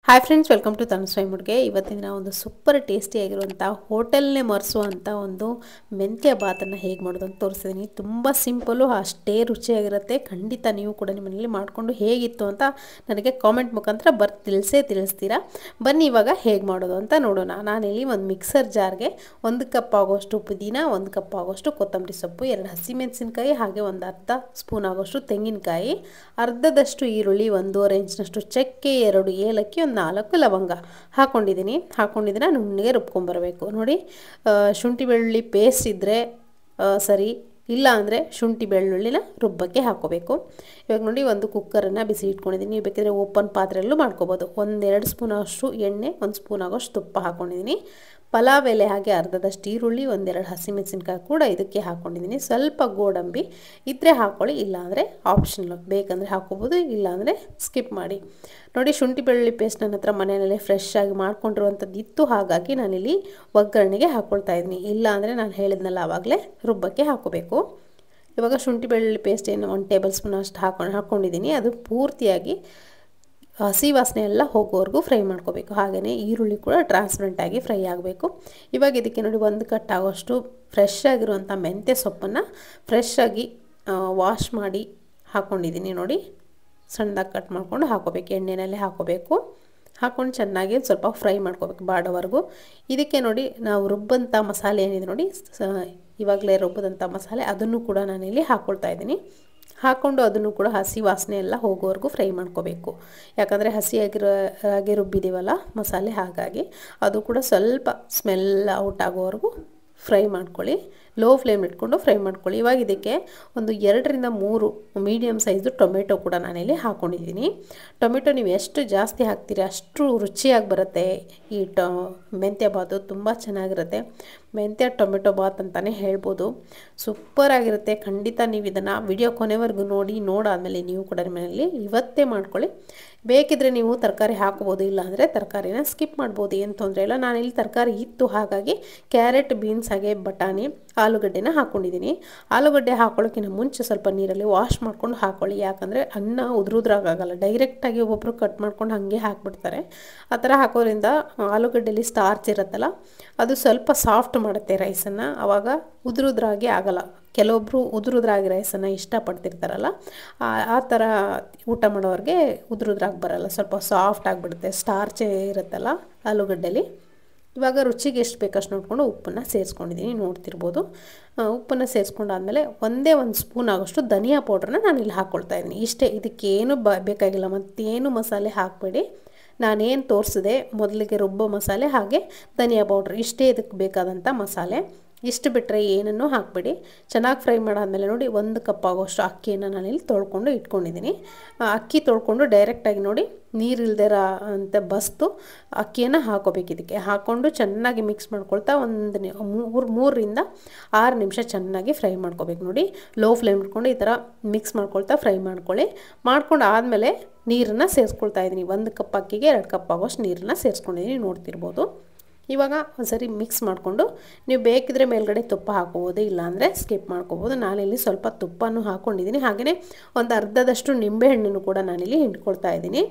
hi friends welcome to ತನುಸ್ವೈ ಮುಡ್ಗೆ ಇವತ್ತಿನ ದಿನ ಒಂದು ಸೂಪರ್ ಟೇಸ್ಟಿಯಾಗಿರುವಂಥ ಹೋಟೆಲ್ನೇ ಮರೆಸುವಂಥ ಒಂದು ಮೆಂತ್ಯ ಬಾತನ್ನು ಹೇಗೆ ಮಾಡೋದು ಅಂತ ತೋರಿಸಿದ್ದೀನಿ ತುಂಬ ಸಿಂಪಲ್ಲು ಅಷ್ಟೇ ರುಚಿಯಾಗಿರುತ್ತೆ ಖಂಡಿತ ನೀವು ಕೂಡ ನಿಮ್ಮ ಮನೇಲಿ ಮಾಡಿಕೊಂಡು ಹೇಗಿತ್ತು ಅಂತ ನನಗೆ ಕಾಮೆಂಟ್ ಮುಖಾಂತರ ಬರ್ ತಿಳಿಸೇ ತಿಳಿಸ್ತೀರಾ ಬನ್ನಿ ಇವಾಗ ಹೇಗೆ ಮಾಡೋದು ಅಂತ ನೋಡೋಣ ನಾನಿಲ್ಲಿ ಒಂದು ಮಿಕ್ಸರ್ ಜಾರ್ಗೆ ಒಂದು ಕಪ್ ಆಗೋಷ್ಟು ಪುದೀನ ಒಂದು ಕಪ್ ಆಗೋಷ್ಟು ಕೊತ್ತಂಬರಿ ಸೊಪ್ಪು ಎರಡು ಹಸಿಮೆಣಸಿನ್ಕಾಯಿ ಹಾಗೆ ಒಂದು ಅರ್ಧ ಸ್ಪೂನ್ ಆಗೋಷ್ಟು ತೆಂಗಿನಕಾಯಿ ಅರ್ಧದಷ್ಟು ಈರುಳ್ಳಿ ಒಂದೂವರೆ ಇಂಚಿನಷ್ಟು ಚಕ್ಕೆ ಎರಡು ಏಲಕ್ಕಿ ಒಂದು ನಾಲ್ಕು ಲವಂಗ ಹಾಕ್ಕೊಂಡಿದ್ದೀನಿ ಹಾಕ್ಕೊಂಡಿದ್ದೀನಿ ನುಣ್ಣಗೆ ರುಬ್ಕೊಂಬರಬೇಕು ನೋಡಿ ಆ, ಶುಂಠಿ ಬೆಳ್ಳುಳ್ಳಿ ಪೇಸ್ಟ್ ಇದ್ದರೆ ಸರಿ ಇಲ್ಲ ಅಂದರೆ ಶುಂಠಿ ಬೆಳ್ಳುಳ್ಳಿನ ರುಬ್ಬಕ್ಕೆ ಹಾಕ್ಕೋಬೇಕು ಇವಾಗ ನೋಡಿ ಒಂದು ಕುಕ್ಕರನ್ನು ಬಿಸಿ ಇಟ್ಕೊಂಡಿದ್ದೀನಿ ನೀವು ಬೇಕಿದ್ರೆ ಓಪನ್ ಪಾತ್ರೆಯಲ್ಲೂ ಮಾಡ್ಕೋಬೋದು ಒಂದೆರಡು ಸ್ಪೂನ್ ಅಷ್ಟು ಎಣ್ಣೆ ಒಂದು ಸ್ಪೂನ್ ಆಗೋಷ್ಟು ತುಪ್ಪ ಹಾಕ್ಕೊಂಡಿದ್ದೀನಿ ಪಲಾವ್ ಎಲೆ ಹಾಗೆ ಅರ್ಧದಷ್ಟು ಈರುಳ್ಳಿ ಒಂದೆರಡು ಹಸಿಮೆಣಸಿನ್ಕಾಯಿ ಕೂಡ ಇದಕ್ಕೆ ಹಾಕ್ಕೊಂಡಿದ್ದೀನಿ ಸ್ವಲ್ಪ ಗೋಡಂಬಿ ಇದ್ದರೆ ಹಾಕ್ಕೊಳ್ಳಿ ಇಲ್ಲಾಂದರೆ ಆಪ್ಷನಲ್ ಬೇಕಂದರೆ ಹಾಕ್ಕೋಬೋದು ಇಲ್ಲಾಂದರೆ ಸ್ಕಿಪ್ ಮಾಡಿ ನೋಡಿ ಶುಂಠಿ ಬೆಳ್ಳುಳ್ಳಿ ಪೇಸ್ಟ್ ನನ್ನ ಹತ್ರ ಮನೆಯಲ್ಲೇ ಫ್ರೆಶ್ ಆಗಿ ಮಾಡ್ಕೊಂಡಿರುವಂಥದ್ದು ಇತ್ತು ಹಾಗಾಗಿ ನಾನಿಲ್ಲಿ ಒಗ್ಗರಣೆಗೆ ಹಾಕ್ಕೊಳ್ತಾ ಇದ್ದೀನಿ ಇಲ್ಲ ಅಂದರೆ ನಾನು ಹೇಳಿದ್ನಲ್ಲ ಆವಾಗಲೇ ರುಬ್ಬಕ್ಕೆ ಹಾಕ್ಕೋಬೇಕು ಇವಾಗ ಶುಂಠಿ ಬೆಳ್ಳುಳ್ಳಿ ಪೇಸ್ಟ್ ಏನು ಒಂದು ಟೇಬಲ್ ಸ್ಪೂನ್ ಅಷ್ಟು ಹಾಕೊಂಡು ಹಾಕ್ಕೊಂಡಿದ್ದೀನಿ ಅದು ಪೂರ್ತಿಯಾಗಿ ಹಸಿ ವಾಸನೆ ಎಲ್ಲ ಹೋಗೋವರೆಗೂ ಫ್ರೈ ಮಾಡ್ಕೋಬೇಕು ಹಾಗೆಯೇ ಈರುಳ್ಳಿ ಕೂಡ ಟ್ರಾನ್ಸ್ಪರೆಂಟ್ ಆಗಿ ಫ್ರೈ ಆಗಬೇಕು ಇವಾಗ ಇದಕ್ಕೆ ನೋಡಿ ಒಂದು ಕಟ್ ಆಗೋಷ್ಟು ಫ್ರೆಶ್ ಆಗಿರುವಂಥ ಮೆಂತ್ಯ ಸೊಪ್ಪನ್ನು ಫ್ರೆಶ್ ಆಗಿ ವಾಶ್ ಮಾಡಿ ಹಾಕ್ಕೊಂಡಿದ್ದೀನಿ ನೋಡಿ ಸಣ್ಣದಾಗಿ ಕಟ್ ಮಾಡ್ಕೊಂಡು ಹಾಕೋಬೇಕು ಎಣ್ಣೆನಲ್ಲೇ ಹಾಕೋಬೇಕು ಹಾಕ್ಕೊಂಡು ಚೆನ್ನಾಗಿ ಸ್ವಲ್ಪ ಫ್ರೈ ಮಾಡ್ಕೋಬೇಕು ಬಾಡೋವರೆಗೂ ಇದಕ್ಕೆ ನೋಡಿ ನಾವು ರುಬ್ಬಂಥ ಮಸಾಲೆ ಏನಿದೆ ನೋಡಿ ಇವಾಗಲೇ ರುಬ್ಬದಂಥ ಮಸಾಲೆ ಅದನ್ನು ಕೂಡ ನಾನಿಲ್ಲಿ ಹಾಕ್ಕೊಳ್ತಾ ಇದ್ದೀನಿ ಹಾಕ್ಕೊಂಡು ಅದನ್ನು ಕೂಡ ಹಸಿ ವಾಸನೆ ಎಲ್ಲ ಹೋಗೋವರೆಗೂ ಫ್ರೈ ಮಾಡ್ಕೋಬೇಕು ಯಾಕಂದರೆ ಹಸಿಯಾಗಿರೋ ಆಗಿ ರುಬ್ಬಿದ್ದೀವಲ್ಲ ಮಸಾಲೆ ಹಾಗಾಗಿ ಅದು ಕೂಡ ಸ್ವಲ್ಪ ಸ್ಮೆಲ್ ಔಟ್ ಆಗೋವರೆಗೂ ಫ್ರೈ ಮಾಡ್ಕೊಳ್ಳಿ ಲೋ ಫ್ಲೇಮ್ ಇಟ್ಕೊಂಡು ಫ್ರೈ ಮಾಡ್ಕೊಳ್ಳಿ ಇವಾಗ ಇದಕ್ಕೆ ಒಂದು ಎರಡರಿಂದ ಮೂರು ಮೀಡಿಯಮ್ ಸೈಜು ಟೊಮೆಟೊ ಕೂಡ ನಾನಿಲ್ಲಿ ಹಾಕ್ಕೊಂಡಿದ್ದೀನಿ ಟೊಮೆಟೊ ನೀವು ಎಷ್ಟು ಜಾಸ್ತಿ ಹಾಕ್ತೀರಿ ಅಷ್ಟು ರುಚಿಯಾಗಿ ಬರುತ್ತೆ ಈ ಟೊ ಮೆಂತ್ಯ ಬಾತು ತುಂಬ ಚೆನ್ನಾಗಿರುತ್ತೆ ಮೆಂತ್ಯ ಟೊಮೆಟೊ ಬಾತ್ ಅಂತಲೇ ಹೇಳ್ಬೋದು ಸೂಪರಾಗಿರುತ್ತೆ ಖಂಡಿತ ನೀವು ಇದನ್ನು ವಿಡಿಯೋ ಕೊನೆವರೆಗೂ ನೋಡಿ ನೋಡಾದಮೇಲೆ ನೀವು ಕೂಡ ನಿಮ್ಮ ಮನೆಯಲ್ಲಿ ಇವತ್ತೇ ಮಾಡ್ಕೊಳ್ಳಿ ಬೇಕಿದ್ರೆ ನೀವು ತರಕಾರಿ ಹಾಕ್ಬೋದು ಇಲ್ಲಾಂದರೆ ತರಕಾರಿನ ಸ್ಕಿಪ್ ಮಾಡ್ಬೋದು ಏನು ತೊಂದರೆ ಇಲ್ಲ ನಾನಿಲ್ಲಿ ತರಕಾರಿ ಇತ್ತು ಹಾಗಾಗಿ ಕ್ಯಾರೆಟ್ ಬೀನ್ಸ್ ಹಾಗೆ ಬಟಾಣಿ ಆಲೂಗಡ್ಡೆನ ಹಾಕ್ಕೊಂಡಿದ್ದೀನಿ ಆಲೂಗಡ್ಡೆ ಹಾಕೊಳ್ಳೋಕ್ಕಿಂತ ಮುಂಚೆ ಸ್ವಲ್ಪ ನೀರಲ್ಲಿ ವಾಶ್ ಮಾಡ್ಕೊಂಡು ಹಾಕ್ಕೊಳ್ಳಿ ಯಾಕಂದರೆ ಅನ್ನ ಉದುರುದ್ರಾಗಲ್ಲ ಡೈರೆಕ್ಟಾಗಿ ಒಬ್ಬೊಬ್ಬರು ಕಟ್ ಮಾಡ್ಕೊಂಡು ಹಾಗೆ ಹಾಕ್ಬಿಡ್ತಾರೆ ಆ ಥರ ಹಾಕೋದ್ರಿಂದ ಆಲೂಗಡ್ಡೆಲಿ ಸ್ಟಾರ್ಚ್ ಇರುತ್ತಲ್ಲ ಅದು ಸ್ವಲ್ಪ ಸಾಫ್ಟ್ ಮಾಡುತ್ತೆ ರೈಸನ್ನು ಆವಾಗ ಉದುರುದ್ರಾಗಿ ಆಗಲ್ಲ ಕೆಲವೊಬ್ಬರು ಉದುರುದ್ರಾಗಿ ರೈಸನ್ನು ಇಷ್ಟಪಡ್ತಿರ್ತಾರಲ್ಲ ಆ ಥರ ಊಟ ಮಾಡೋರಿಗೆ ಉದುರುದ್ರಾಗಿ ಬರಲ್ಲ ಸ್ವಲ್ಪ ಸಾಫ್ಟ್ ಆಗಿಬಿಡುತ್ತೆ ಸ್ಟಾರ್ಚ್ ಇರುತ್ತಲ್ಲ ಆಲೂಗಡ್ಡೆಲಿ ಇವಾಗ ರುಚಿಗೆ ಎಷ್ಟು ಬೇಕಷ್ಟು ನೋಡಿಕೊಂಡು ಉಪ್ಪನ್ನು ಸೇರಿಸ್ಕೊಂಡಿದ್ದೀನಿ ನೋಡ್ತಿರ್ಬೋದು ಉಪ್ಪನ್ನು ಸೇರಿಸ್ಕೊಂಡಾದ್ಮೇಲೆ ಒಂದೇ ಒಂದು ಸ್ಪೂನ್ ಆಗೋಷ್ಟು ಧನಿಯಾ ಪೌಡ್ರನ್ನ ನಾನು ಇಲ್ಲಿ ಹಾಕ್ಕೊಳ್ತಾ ಇದ್ದೀನಿ ಇಷ್ಟೇ ಇದಕ್ಕೇನು ಬ ಬೇಕಾಗಿಲ್ಲ ಮತ್ತೇನು ಮಸಾಲೆ ಹಾಕಬೇಡಿ ನಾನೇನು ತೋರಿಸಿದೆ ಮೊದಲಿಗೆ ರುಬ್ಬೋ ಮಸಾಲೆ ಹಾಗೆ ಧನಿಯಾ ಪೌಡ್ರ್ ಇಷ್ಟೇ ಇದಕ್ಕೆ ಬೇಕಾದಂಥ ಮಸಾಲೆ ಇಷ್ಟು ಬಿಟ್ಟರೆ ಏನನ್ನೂ ಹಾಕಬೇಡಿ ಚೆನ್ನಾಗಿ ಫ್ರೈ ಮಾಡಾದ್ಮೇಲೆ ನೋಡಿ ಒಂದು ಕಪ್ ಆಗೋಷ್ಟು ಅಕ್ಕಿಯನ್ನು ನಾನಿಲ್ಲಿ ತೊಳ್ಕೊಂಡು ಇಟ್ಕೊಂಡಿದ್ದೀನಿ ಅಕ್ಕಿ ತೊಳ್ಕೊಂಡು ಡೈರೆಕ್ಟಾಗಿ ನೋಡಿ ನೀರಿಲ್ದೇ ಅಂತ ಬಸ್ತು ಅಕ್ಕಿಯನ್ನು ಹಾಕೋಬೇಕು ಇದಕ್ಕೆ ಹಾಕ್ಕೊಂಡು ಚೆನ್ನಾಗಿ ಮಿಕ್ಸ್ ಮಾಡ್ಕೊಳ್ತಾ ಒಂದು ಮೂರು ಮೂರರಿಂದ ಆರು ನಿಮಿಷ ಚೆನ್ನಾಗಿ ಫ್ರೈ ಮಾಡ್ಕೋಬೇಕು ನೋಡಿ ಲೋ ಫ್ಲೇಮ್ ಇಟ್ಕೊಂಡು ಈ ಥರ ಮಿಕ್ಸ್ ಮಾಡ್ಕೊಳ್ತಾ ಫ್ರೈ ಮಾಡ್ಕೊಳ್ಳಿ ಮಾಡ್ಕೊಂಡು ಆದಮೇಲೆ ನೀರನ್ನು ಸೇರಿಸ್ಕೊಳ್ತಾ ಇದ್ದೀನಿ ಒಂದು ಕಪ್ ಅಕ್ಕಿಗೆ ಎರಡು ಕಪ್ ಆಗೋಷ್ಟು ನೀರನ್ನು ಸೇರಿಸ್ಕೊಂಡಿದ್ದೀನಿ ನೋಡ್ತಿರ್ಬೋದು ಇವಾಗ ಒಂದ್ಸರಿ ಮಿಕ್ಸ್ ಮಾಡಿಕೊಂಡು ನೀವು ಬೇಕಿದ್ರೆ ಮೇಲ್ಗಡೆ ತುಪ್ಪ ಹಾಕೋಬೋದು ಇಲ್ಲಾಂದರೆ ಸ್ಕಿಪ್ ಮಾಡ್ಕೋಬೋದು ನಾನಿಲ್ಲಿ ಸ್ವಲ್ಪ ತುಪ್ಪನೂ ಹಾಕ್ಕೊಂಡಿದ್ದೀನಿ ಹಾಗೆಯೇ ಒಂದು ಅರ್ಧದಷ್ಟು ನಿಂಬೆಹಣ್ಣನ್ನು ಕೂಡ ನಾನಿಲ್ಲಿ ಹಿಂಡ್ಕೊಳ್ತಾ ಇದ್ದೀನಿ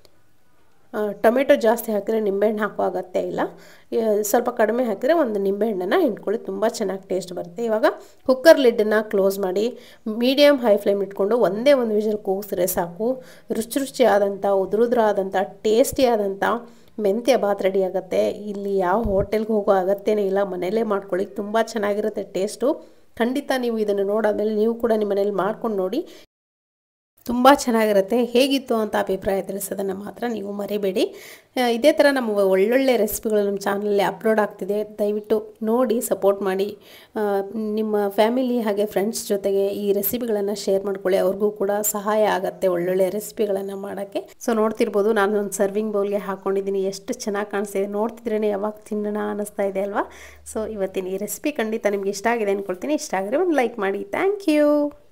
ಟೊಮೆಟೊ ಜಾಸ್ತಿ ಹಾಕಿದರೆ ನಿಂಬೆಹಣ್ಣು ಹಾಕೋ ಅಗತ್ಯ ಇಲ್ಲ ಸ್ವಲ್ಪ ಕಡಿಮೆ ಹಾಕಿದರೆ ಒಂದು ನಿಂಬೆಹಣ್ಣನ್ನು ಹಿಂಡ್ಕೊಳ್ಳಿ ತುಂಬ ಚೆನ್ನಾಗಿ ಟೇಸ್ಟ್ ಬರುತ್ತೆ ಇವಾಗ ಕುಕ್ಕರ್ ಲಿಡ್ಡನ್ನು ಕ್ಲೋಸ್ ಮಾಡಿ ಮೀಡಿಯಮ್ ಹೈ ಫ್ಲೇಮ್ ಇಟ್ಕೊಂಡು ಒಂದೇ ಒಂದು ವಿಷಲ್ ಕೂಗಿಸಿದ್ರೆ ಸಾಕು ರುಚಿ ರುಚಿಯಾದಂಥ ಉದುರುದ್ರಾದಂಥ ಟೇಸ್ಟಿಯಾದಂಥ ಮೆಂತ್ಯ ಬಾತ್ ರೆಡಿ ಆಗುತ್ತೆ ಇಲ್ಲಿ ಯಾವ ಹೋಟೆಲ್ಗೆ ಹೋಗೋ ಅಗತ್ಯನೇ ಇಲ್ಲ ಮನೆಯಲ್ಲೇ ಮಾಡ್ಕೊಳ್ಳಿ ತುಂಬ ಚೆನ್ನಾಗಿರುತ್ತೆ ಟೇಸ್ಟು ಖಂಡಿತ ನೀವು ಇದನ್ನು ನೋಡಾದ್ಮೇಲೆ ನೀವು ಕೂಡ ನಿಮ್ಮ ಮನೇಲಿ ಮಾಡ್ಕೊಂಡು ನೋಡಿ ತುಂಬ ಚೆನ್ನಾಗಿರುತ್ತೆ ಹೇಗಿತ್ತು ಅಂತ ಅಭಿಪ್ರಾಯ ತಿಳಿಸೋದನ್ನು ಮಾತ್ರ ನೀವು ಮರಿಬೇಡಿ ಇದೇ ಥರ ನಮ್ಮ ಒಳ್ಳೊಳ್ಳೆ ರೆಸಿಪಿಗಳು ನಮ್ಮ ಚಾನಲಲ್ಲಿ ಅಪ್ಲೋಡ್ ಆಗ್ತಿದೆ ದಯವಿಟ್ಟು ನೋಡಿ ಸಪೋರ್ಟ್ ಮಾಡಿ ನಿಮ್ಮ ಫ್ಯಾಮಿಲಿ ಹಾಗೆ ಫ್ರೆಂಡ್ಸ್ ಜೊತೆಗೆ ಈ ರೆಸಿಪಿಗಳನ್ನು ಶೇರ್ ಮಾಡ್ಕೊಳ್ಳಿ ಅವ್ರಿಗೂ ಕೂಡ ಸಹಾಯ ಆಗುತ್ತೆ ಒಳ್ಳೊಳ್ಳೆ ರೆಸಿಪಿಗಳನ್ನು ಮಾಡೋಕ್ಕೆ ಸೊ ನೋಡ್ತಿರ್ಬೋದು ನಾನು ಒಂದು ಸರ್ವಿಂಗ್ ಬೌಲ್ಗೆ ಹಾಕ್ಕೊಂಡಿದ್ದೀನಿ ಎಷ್ಟು ಚೆನ್ನಾಗಿ ಕಾಣಿಸ್ತಿದೆ ನೋಡ್ತಿದ್ರೇ ಯಾವಾಗ ತಿನ್ನೋಣ ಅನ್ನಿಸ್ತಾ ಇದೆ ಅಲ್ವಾ ಸೊ ಇವತ್ತಿನ ಈ ರೆಸಿಪಿ ಖಂಡಿತ ನಿಮ್ಗೆ ಇಷ್ಟ ಆಗಿದೆ ಅಂದ್ಕೊಳ್ತೀನಿ ಇಷ್ಟ ಆಗಿದ್ರೆ ಒಂದು ಲೈಕ್ ಮಾಡಿ ಥ್ಯಾಂಕ್ ಯು